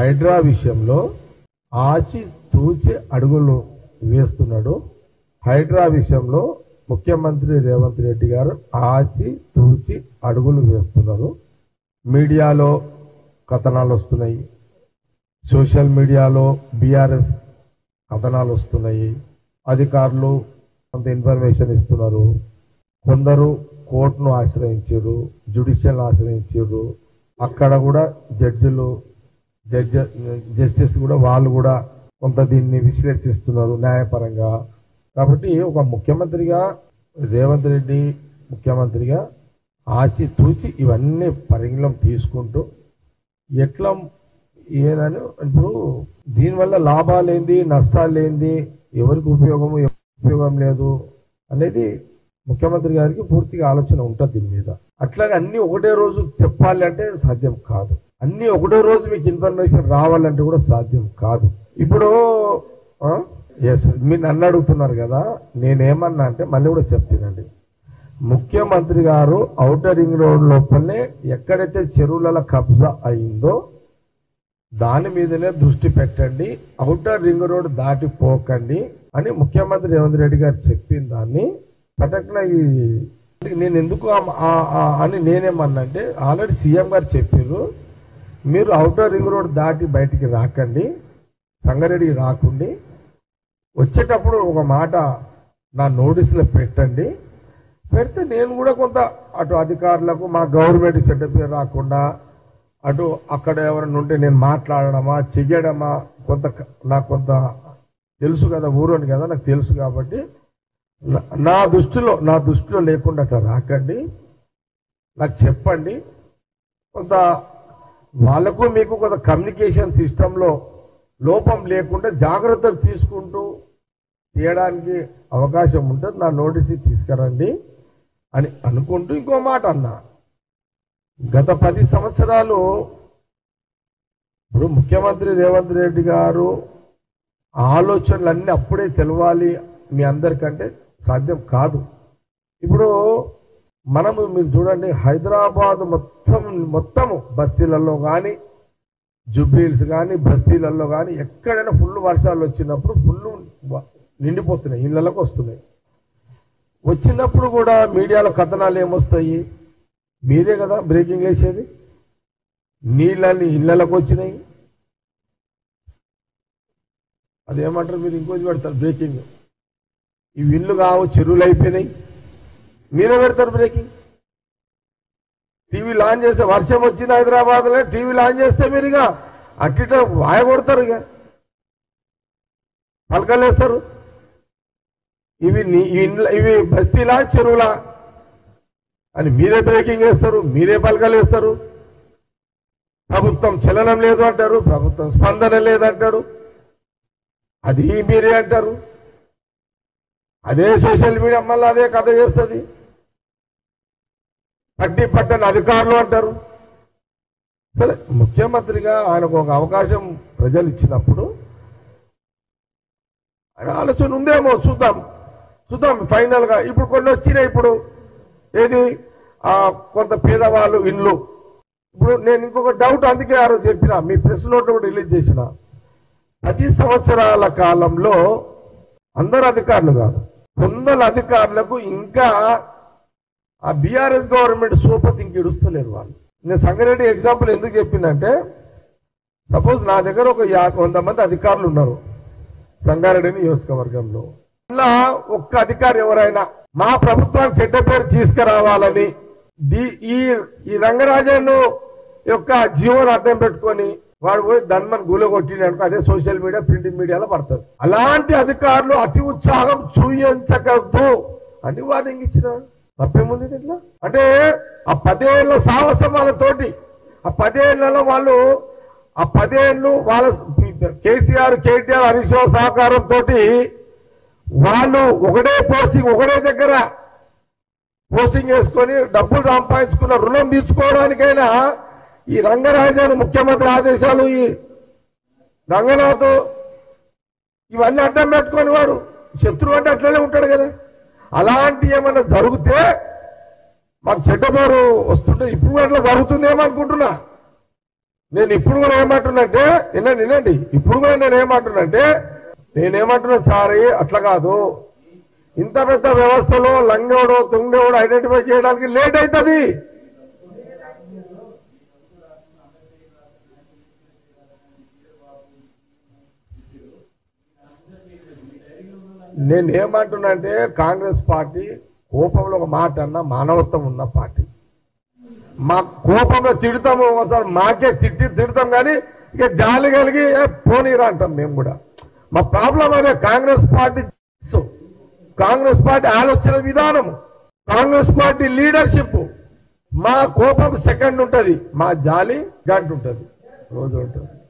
హైడ్రా విషయంలో ఆచి తూచి అడుగులు వేస్తున్నాడు హైడ్రా విషయంలో ముఖ్యమంత్రి రేవంత్ రెడ్డి గారు ఆచి తూచి అడుగులు వేస్తున్నారు మీడియాలో కథనాలు వస్తున్నాయి సోషల్ మీడియాలో బీఆర్ఎస్ కథనాలు వస్తున్నాయి అధికారులు కొంత ఇన్ఫర్మేషన్ ఇస్తున్నారు కొందరు కోర్టును ఆశ్రయించారు జుడిషియల్ ఆశ్రయించారు అక్కడ కూడా జడ్జిలు జడ్జ జస్టిస్ కూడా వాళ్ళు కూడా కొంత దీన్ని విశ్లేషిస్తున్నారు న్యాయపరంగా కాబట్టి ఒక ముఖ్యమంత్రిగా రేవంత్ రెడ్డి ముఖ్యమంత్రిగా ఆచి తూచి ఇవన్నీ పరిగణలో తీసుకుంటూ ఎట్లా ఏదని ఇప్పుడు దీనివల్ల లాభాలు ఏంది నష్టాలు ఏంది ఎవరికి ఉపయోగము ఎవరికి ఉపయోగం లేదు అనేది ముఖ్యమంత్రి గారికి పూర్తిగా ఆలోచన ఉంటుంది దీని మీద అట్లాగే అన్ని ఒకటే రోజు చెప్పాలి అంటే సాధ్యం కాదు అన్ని ఒకటే రోజు మీకు ఇన్ఫర్మేషన్ రావాలంటే కూడా సాధ్యం కాదు ఇప్పుడు ఎస్ మీరు నన్ను అడుగుతున్నారు కదా నేనేమన్నా అంటే మళ్ళీ కూడా చెప్తానండి ముఖ్యమంత్రి గారు ఔటర్ రింగ్ రోడ్ లోపలనే ఎక్కడైతే చెరువుల కబ్జా అయిందో దాని మీదనే దృష్టి పెట్టండి ఔటర్ రింగ్ రోడ్ దాటిపోకండి అని ముఖ్యమంత్రి రేవంత్ రెడ్డి గారు చెప్పిన దాన్ని పటక్న ఈ నేను ఎందుకు ఆ- ఆ- ఆ- అని నేనేమన్నా అంటే ఆల్రెడీ సీఎం గారు చెప్పారు మీరు ఔటర్ రింగ్ రోడ్ దాటి బయటికి రాకండి సంగారెడ్డికి రాకండి వచ్చేటప్పుడు ఒక మాట నా నోటీసులో పెట్టండి పెడితే నేను కూడా కొంత అటు అధికారులకు మా గవర్నమెంట్ చెడ్డ పేరు రాకుండా అటు అక్కడ ఎవరైనా ఉంటే నేను మాట్లాడడమా చెయ్యడమా కొంత క- నాకు కొంత తెలుసు కదా ఊరోని కదా నాకు తెలుసు కాబట్టి నా- నా దృష్టిలో నా దృష్టిలో లేకుండా అట్లా రాకండి నాకు చెప్పండి కొంత వాళ్ళకు మీకు కొంత కమ్యూనికేషన్ సిస్టంలో లోపం లేకుండా జాగ్రత్తలు తీసుకుంటూ తీయడానికి అవకాశం ఉంటుంది నా నోటీస్ తీసుకురండి అని అనుకుంటూ ఇంకో మాట అన్నా గత పది సంవత్సరాలు ఇప్పుడు ముఖ్యమంత్రి రేవంత్ రెడ్డి గారు ఆలోచనలు అన్నీ అప్పుడే తెలవాలి మీ అందరికంటే సాధ్యం కాదు ఇప్పుడు మనము మీరు చూడండి హైదరాబాద్ మొత్తం మొత్తము బస్తీలలో కానీ జుబ్లీల్స్ కానీ బస్తీలలో కానీ ఎక్కడైనా ఫుల్ వర్షాలు వచ్చినప్పుడు ఫుల్ నిండిపోతున్నాయి ఇళ్ళకి వస్తున్నాయి వచ్చినప్పుడు కూడా మీడియాలో కథనాలు ఏమొస్తాయి మీరే కదా బ్రేకింగ్ వేసేది నీళ్ళని ఇళ్ళకి వచ్చినాయి అదేమంటారు మీరు ఇంకోటి పెడతారు బ్రేకింగ్ ఇవి ఇల్లు కావు చెరువులు అయిపోయినాయి మీరే పెడతారు బ్రేకింగ్ టీవీ లాంచ్ చేస్తే వర్షం వచ్చింది హైదరాబాద్ లో టీవీ లాంచ్ చేస్తే మీరు ఇక అట్టిట వాయ కొడతారు ఇక పలకలేస్తారు ఇవి నీ- ఈ ఇండ్ల- ఇవి బస్తీలా చెరువులా అని మీరే బ్రేకింగ్ వేస్తారు మీరే పలకలు వేస్తారు ప్రభుత్వం చలనం లేదు అంటారు ప్రభుత్వం స్పందన లేదంటాడు అది మీరే అంటారు అదే సోషల్ మీడియా మళ్ళీ అదే కథ చేస్తుంది పట్టి పట్టని అధికారులు అంటారు సరే ముఖ్యమంత్రిగా ఆయనకు ఒక అవకాశం ప్రజలు ఇచ్చినప్పుడు ఆయన ఆలోచన ఉందేమో చూద్దాం చూద్దాం ఫైనల్ గా ఇప్పుడు కొన్ని వచ్చినాయి ఇప్పుడు ఏది ఆ కొంత పేదవాళ్ళు ఇండ్లు ఇప్పుడు నేను ఇంకొక డౌట్ అందుకే ఆ రోజు చెప్పిన మీ ప్రెస్ నోట్ కూడా రిలీజ్ చేసిన పది సంవత్సరాల కాలంలో అందరు అధికారులు కాదు కొందరు అధికారులకు ఇంకా ఆ బీఆర్ఎస్ గవర్నమెంట్ సోపతి ఇంక ఇడుస్తలేరు వాళ్ళు నేను సంగారెడ్డి ఎగ్జాంపుల్ ఎందుకు చెప్పిందంటే సపోజ్ నా దగ్గర ఒక యా- వంద మంది అధికారులు ఉన్నారు సంగారెడ్డి నియోజకవర్గంలో ఇలా ఒక్క అధికారి ఎవరైనా మా ప్రభుత్వానికి చెడ్డ పేరు తీసుకురావాలని దీ- ఈ ఈ రంగరాజన్ యొక్క జీవోను అడ్డం పెట్టుకొని వాడు పోయి ధన్మన్ గుల కొట్టిననుకో అదే సోషల్ మీడియా ప్రింట్ మీడియాలో పడతారు అలాంటి అధికారులు అతి ఉత్సాహం చూయించగద్దు అని వార్నింగ్ ఇచ్చిన తప్పేముంది దీంట్లో అంటే ఆ పదేళ్ల సాహసమాలతోటి ఆ పదేళ్లలో వాళ్ళు ఆ పదేళ్ళు వాళ్ళ కేసీఆర్ కేటీఆర్ హరీష్ రావు సహకారంతో వాళ్ళు ఒకటే పోస్టింగ్ ఒకటే దగ్గర పోస్టింగ్ వేసుకొని డబ్బులు సంపాదించుకున్న రుణం తీర్చుకోవడానికైనా ఈ రంగరాజన్ ముఖ్యమంత్రి ఆదేశాలు ఈ రంగనాథ్ ఇవన్నీ అడ్డం పెట్టుకొని వాడు శత్రువు అంటే అట్లనే ఉంటాడు కదా అలాంటి ఏమైనా జరిగితే మాకు చెడ్డ పేరు వస్తుంటే ఇప్పుడు అట్లా జరుగుతుందేమో అనుకుంటున్నా నేను ఇప్పుడు కూడా ఏమంటున్నంటే వినండి వినండి ఇప్పుడు కూడా నేను ఏమంటున్నంటే నేనేమంటున్నా సారీ అట్లా కాదు ఇంత పెద్ద వ్యవస్థలో లంగోడు తుంగోడు ఐడెంటిఫై చేయడానికి లేట్ అవుతుంది నేను ఏమంటున్నా అంటే కాంగ్రెస్ పార్టీ కోపంలో ఒక మాట అన్న మానవత్వం ఉన్న పార్టీ మా కోపంలో తిడతాము ఒకసారి మాకే తిట్టి తిడతాం కానీ ఇక జాలి కలిగి "ఏ, పోనీరా అంటాం మేము కూడా మా ప్రాబ్లం అదే Congress party so, Congress party ఆలోచన విధానము కాంగ్రెస్ పార్టీ లీడర్షిప్ మా కోపం సెకండ్ ఉంటది మా జాలి గంట ఉంటది రోజు ఉంటుంది